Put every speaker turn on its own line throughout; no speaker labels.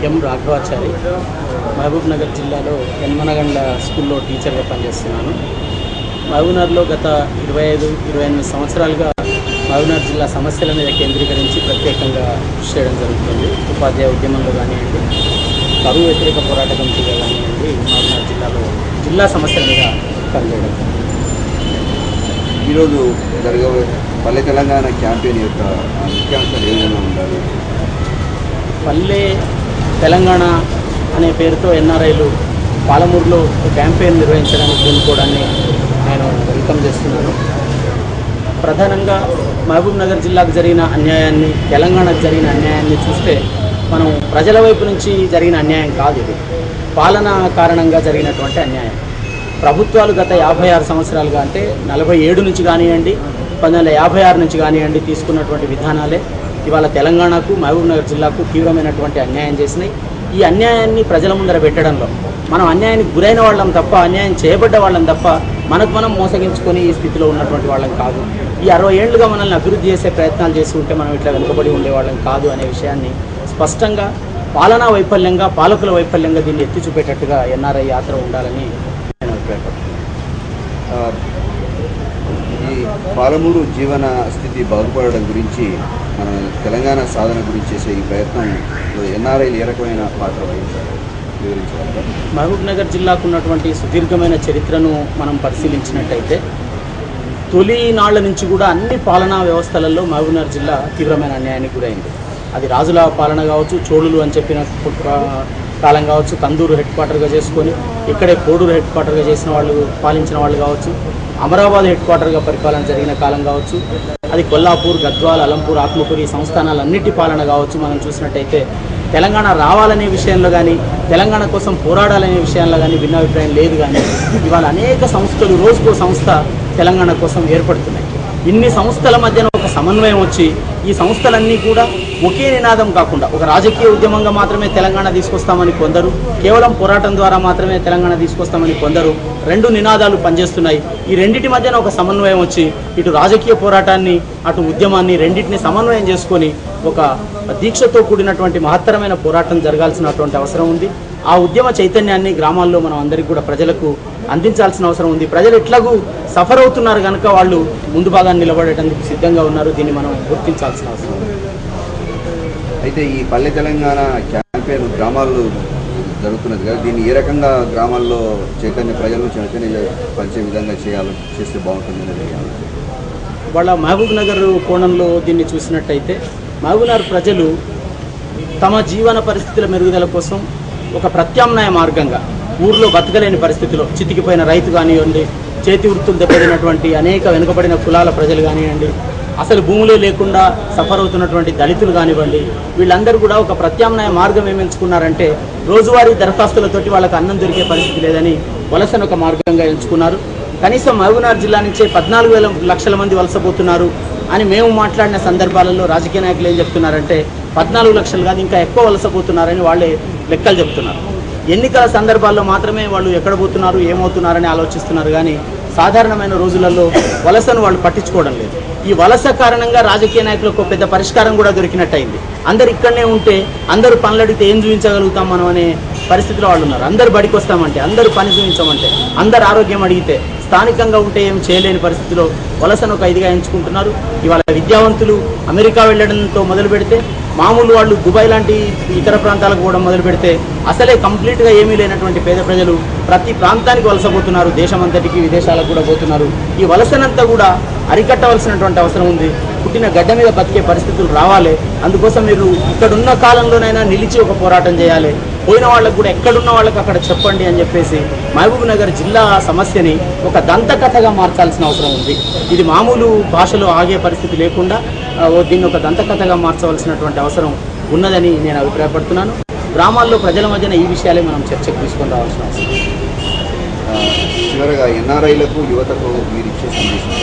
ఎం రాఘవాచారి మహబూబ్ నగర్ జిల్లాలో యన్మనగండ్ల స్కూల్లో టీచర్గా పనిచేస్తున్నాను మహబూబ్నగర్లో గత ఇరవై ఐదు ఇరవై ఎనిమిది సంవత్సరాలుగా మహబూబ్నగర్ జిల్లా సమస్యల మీద కేంద్రీకరించి ప్రత్యేకంగా కృషి చేయడం జరుగుతుంది ఉపాధ్యాయ ఉద్యమంలో కానివ్వండి కరువు వ్యతిరేక పోరాట కమిటీగా కానివ్వండి మహబూబ్నగర్ జిల్లాలో జిల్లా సమస్యల మీద పనిచేయడం
ఈరోజు జరగబోయే పల్లె తెలంగాణ క్యాంపెయిన్ యొక్క ఆ, ముఖ్యాంశాలు ఏ విధంగా ఉండాలి
పల్లె తెలంగాణ అనే పేరుతో ఎన్ఆర్ఐలు పాలమూరులో ఒక క్యాంపెయిన్ నిర్వహించడానికి పూనుకోవడాన్ని నేను వెల్కమ్ చేస్తున్నాను ప్రధానంగా మహబూబ్ నగర్ జిల్లాకు జరిగిన అన్యాయాన్ని తెలంగాణకు జరిగిన అన్యాయాన్ని చూస్తే మనం ప్రజల వైపు నుంచి జరిగిన అన్యాయం కాదు ఇది పాలన కారణంగా జరిగినటువంటి అన్యాయం ప్రభుత్వాలు గత యాభై ఆరు సంవత్సరాలుగా అంటే నలభై ఏడు నుంచి కానివ్వండి పంతొమ్మిది వందల యాభై ఆరు నుంచి కానివ్వండి తీసుకున్నటువంటి విధానాలే ఇవాళ తెలంగాణకు మహబూబ్ నగర్ జిల్లాకు తీవ్రమైనటువంటి అన్యాయం చేసినాయి ఈ అన్యాయాన్ని ప్రజల ముందర పెట్టడంలో మనం అన్యాయానికి గురైన వాళ్ళం తప్ప అన్యాయం చేయబడ్డ వాళ్ళం తప్ప మనకు మనం మోసగించుకొని ఈ స్థితిలో ఉన్నటువంటి వాళ్ళం కాదు ఈ అరవై ఏళ్ళుగా మనల్ని అభివృద్ధి చేసే ప్రయత్నాలు చేసి ఉంటే మనం ఇట్లా వెనుకబడి ఉండేవాళ్ళం కాదు అనే విషయాన్ని స్పష్టంగా పాలనా వైఫల్యంగా పాలకుల వైఫల్యంగా దీన్ని ఎత్తి చూపేటట్టుగా ఎన్ఆర్ఐ యాత్ర ఉండాలని నేను అభిప్రాయపడుతున్నాను
ఆ, ఈ పాలమూరు జీవన స్థితి బాగుపడడం గురించి మన తెలంగాణ సాధన గురించి చేసే ఈ ప్రయత్నం ఎన్ఆర్ఐలు ఏ రకమైన పాత్ర వహించాలి వివరించగలరా
మహబూబ్ నగర్ జిల్లాకు ఉన్నటువంటి సుదీర్ఘమైన చరిత్రను మనం పరిశీలించినట్టయితే తొలి నాళ్ల నుంచి కూడా అన్ని పాలనా వ్యవస్థలలో మహబూబ్ నగర్ జిల్లా తీవ్రమైన అన్యాయానికి గురైంది అది రాజుల పాలన కావచ్చు చోళులు అని చెప్పిన పు- కాలం కావచ్చు కందూరు హెడ్ క్వార్టర్గా చేసుకొని ఇక్కడే కోడూరు హెడ్ క్వార్టర్గా చేసిన వాళ్ళు పాలించిన వాళ్ళు కావచ్చు అమరాబాద్ హెడ్ క్వార్టర్గా పరిపాలన జరిగిన కాలం కావచ్చు అది కొల్లాపూర్ గద్వాల్ అలంపూర్ ఆత్మకూరు ఈ సంస్థానాలన్నిటి పాలన కావచ్చు మనం చూసినట్టయితే తెలంగాణ రావాలనే విషయంలో కానీ తెలంగాణ కోసం పోరాడాలనే విషయంలో కానీ భిన్నాభిప్రాయం లేదు కానీ ఇవాళ అనేక సంస్థలు రోజుకో సంస్థ తెలంగాణ కోసం ఏర్పడుతున్నాయి ఇన్ని సంస్థల మధ్యన ఒక సమన్వయం వచ్చి ఈ సంస్థలన్నీ కూడా ఒకే నినాదం కాకుండా ఒక రాజకీయ ఉద్యమంగా మాత్రమే తెలంగాణ తీసుకొస్తామని కొందరు కేవలం పోరాటం ద్వారా మాత్రమే తెలంగాణ తీసుకొస్తామని కొందరు రెండు నినాదాలు పనిచేస్తున్నాయి ఈ రెండింటి మధ్యన ఒక సమన్వయం వచ్చి ఇటు రాజకీయ పోరాటాన్ని అటు ఉద్యమాన్ని రెండింటిని సమన్వయం చేసుకొని ఒక దీక్షతో కూడినటువంటి మహత్తరమైన పోరాటం జరగాల్సినటువంటి అవసరం ఉంది ఆ ఉద్యమ చైతన్యాన్ని గ్రామాల్లో మనం అందరికీ కూడా ప్రజలకు అందించాల్సిన అవసరం ఉంది ప్రజలు ఎట్లాగూ సఫర్ అవుతున్నారు కనుక వాళ్ళు ముందు భాగాన్ని నిలబడేటందుకు సిద్ధంగా ఉన్నారు దీన్ని మనం గుర్తించాల్సిన అవసరం ఉంది
అయితే ఈ పల్లె తెలంగాణ క్యాంపెయిన్ గ్రామాల్లో జరుగుతున్నది కదా దీన్ని ఏ రకంగా గ్రామాల్లో చైతన్య ప్రజలను చైతన్య పరిచే విధంగా చేయాలి చేస్తే బాగుంటుంది అనేది ఆలోచన.
వాళ్ళ మహబూబ్ నగర్ కోణంలో దీన్ని చూసినట్టయితే మహబూబ్ నగర్ ప్రజలు తమ జీవన పరిస్థితుల మెరుగుదల కోసం ఒక ప్రత్యామ్నాయ మార్గంగా ఊర్లో బతకలేని పరిస్థితిలో చితికిపోయిన రైతు కానివ్వండి చేతి వృత్తులు దెబ్బతినటువంటి అనేక వెనుకబడిన కులాల ప్రజలు కానివ్వండి అసలు భూములే లేకుండా సఫర్ అవుతున్నటువంటి దళితులు కానివ్వండి వీళ్ళందరూ కూడా ఒక ప్రత్యామ్నాయ మార్గం ఏమి ఎంచుకున్నారంటే రోజువారీ దరఖాస్తులతోటి వాళ్ళకి అన్నం దొరికే పరిస్థితి లేదని వలసను ఒక మార్గంగా ఎంచుకున్నారు కనీసం మహబూబ్నగర్ జిల్లా నుంచే పద్నాలుగు వేల లక్షల మంది వలసపోతున్నారు అని మేము మాట్లాడిన సందర్భాలలో రాజకీయ నాయకులు ఏం చెప్తున్నారంటే పద్నాలుగు లక్షలు కాదు ఇంకా ఎక్కువ వలసపోతున్నారని వాళ్ళే లెక్కలు చెప్తున్నారు ఎన్నికల సందర్భాల్లో మాత్రమే వాళ్ళు ఎక్కడ పోతున్నారు ఏమవుతున్నారని ఆలోచిస్తున్నారు కానీ సాధారణమైన రోజులలో వలసను వాళ్ళు పట్టించుకోవడం లేదు ఈ వలస కారణంగా రాజకీయ నాయకులకు ఒక పెద్ద పరిష్కారం కూడా దొరికినట్టయింది అందరు ఇక్కడనే ఉంటే అందరూ పనులు అడిగితే ఏం చూపించగలుగుతాం మనం అనే పరిస్థితిలో వాళ్ళు ఉన్నారు అందరు బడికి వస్తామంటే అందరూ పని చూపించమంటే అందరు ఆరోగ్యం అడిగితే స్థానికంగా ఉంటే ఏం చేయలేని పరిస్థితిలో వలసను ఒక ఇదిగా ఎంచుకుంటున్నారు ఇవాళ విద్యావంతులు అమెరికా వెళ్ళడంతో మొదలు పెడితే మామూలు వాళ్ళు దుబాయ్ లాంటి ఇతర ప్రాంతాలకు పోవడం మొదలు పెడితే అసలే కంప్లీట్గా ఏమీ లేనటువంటి పేద ప్రజలు ప్రతి ప్రాంతానికి వలసపోతున్నారు దేశమంతటికి విదేశాలకు కూడా పోతున్నారు ఈ వలసనంతా కూడా అరికట్టవలసినటువంటి అవసరం ఉంది పుట్టిన గడ్డ మీద బతికే పరిస్థితులు రావాలి అందుకోసం మీరు ఇక్కడున్న కాలంలోనైనా నిలిచి ఒక పోరాటం చేయాలి పోయిన వాళ్ళకు కూడా ఎక్కడున్న వాళ్ళకి అక్కడ చెప్పండి అని చెప్పేసి మహబూబ్ నగర్ జిల్లా సమస్యని ఒక దంతకథగా మార్చాల్సిన అవసరం ఉంది ఇది మామూలు భాషలో ఆగే పరిస్థితి లేకుండా ఆ, ఓ దీన్ని ఒక దంతకథగా మార్చవలసినటువంటి అవసరం ఉన్నదని నేను అభిప్రాయపడుతున్నాను గ్రామాల్లో ప్రజల మధ్యన ఈ విషయాలే మనం చర్చకు తీసుకొని రావాల్సిన అవసరం ఉంది.
ఆ, చివరగా ఎన్ఆర్ఐలకు యువతకు మీరు ఇచ్చే సందేశం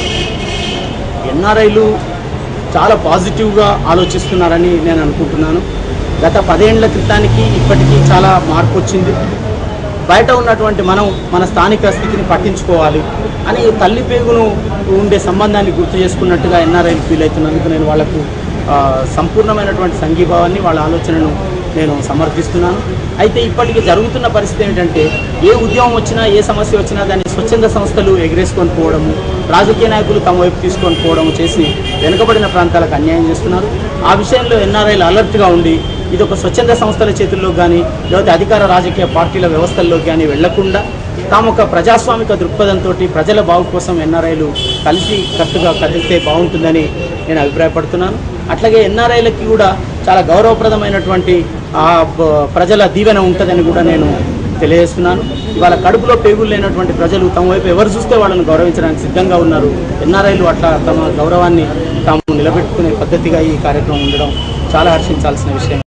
ఎన్ఆర్ఐలు చాలా పాజిటివ్గా ఆలోచిస్తున్నారని నేను అనుకుంటున్నాను గత పదేళ్ల క్రితానికి ఇప్పటికీ చాలా మార్పు వచ్చింది బయట ఉన్నటువంటి మనం మన స్థానిక స్థితిని పట్టించుకోవాలి అని తల్లి పేగును ఉండే సంబంధాన్ని గుర్తు చేసుకున్నట్టుగా ఎన్ఆర్ఐలు ఫీల్ అవుతున్నందుకు నేను వాళ్లకు ఆ, సంపూర్ణమైనటువంటి సంఘీభావాన్ని వాళ్ళ ఆలోచనను నేను సమర్థిస్తున్నాను అయితే ఇప్పటికి జరుగుతున్న పరిస్థితి ఏంటంటే ఏ ఉద్యమం వచ్చినా ఏ సమస్య వచ్చినా దాన్ని స్వచ్ఛంద సంస్థలు ఎగిరేసుకొని పోవడము రాజకీయ నాయకులు తమ వైపు తీసుకొని పోవడం చేసి వెనుకబడిన ప్రాంతాలకు అన్యాయం చేస్తున్నారు ఆ విషయంలో ఎన్ఆర్ఐలు అలర్ట్గా ఉండి ఇది ఒక స్వచ్ఛంద సంస్థల చేతుల్లో కానీ లేకపోతే అధికార రాజకీయ పార్టీల వ్యవస్థల్లో కానీ వెళ్లకుండా తాము ఒక ప్రజాస్వామిక దృక్పథంతో ప్రజల బాగు కోసం ఎన్ఆర్ఐలు కలిసి కట్టుగా కదిలితే బాగుంటుందని నేను అభిప్రాయపడుతున్నాను అట్లాగే ఎన్ఆర్ఐలకి కూడా చాలా గౌరవప్రదమైనటువంటి ఆ బ- ప్రజల దీవెన ఉంటుందని కూడా నేను తెలియజేస్తున్నాను ఇవాళ కడుపులో పేగులు లేనటువంటి ప్రజలు తమ వైపు ఎవరు చూస్తే వాళ్ళని గౌరవించడానికి సిద్ధంగా ఉన్నారు ఎన్ఆర్ఐలు అట్లా తమ గౌరవాన్ని తాము నిలబెట్టుకునే పద్ధతిగా ఈ కార్యక్రమం ఉండడం చాలా హర్షించాల్సిన విషయం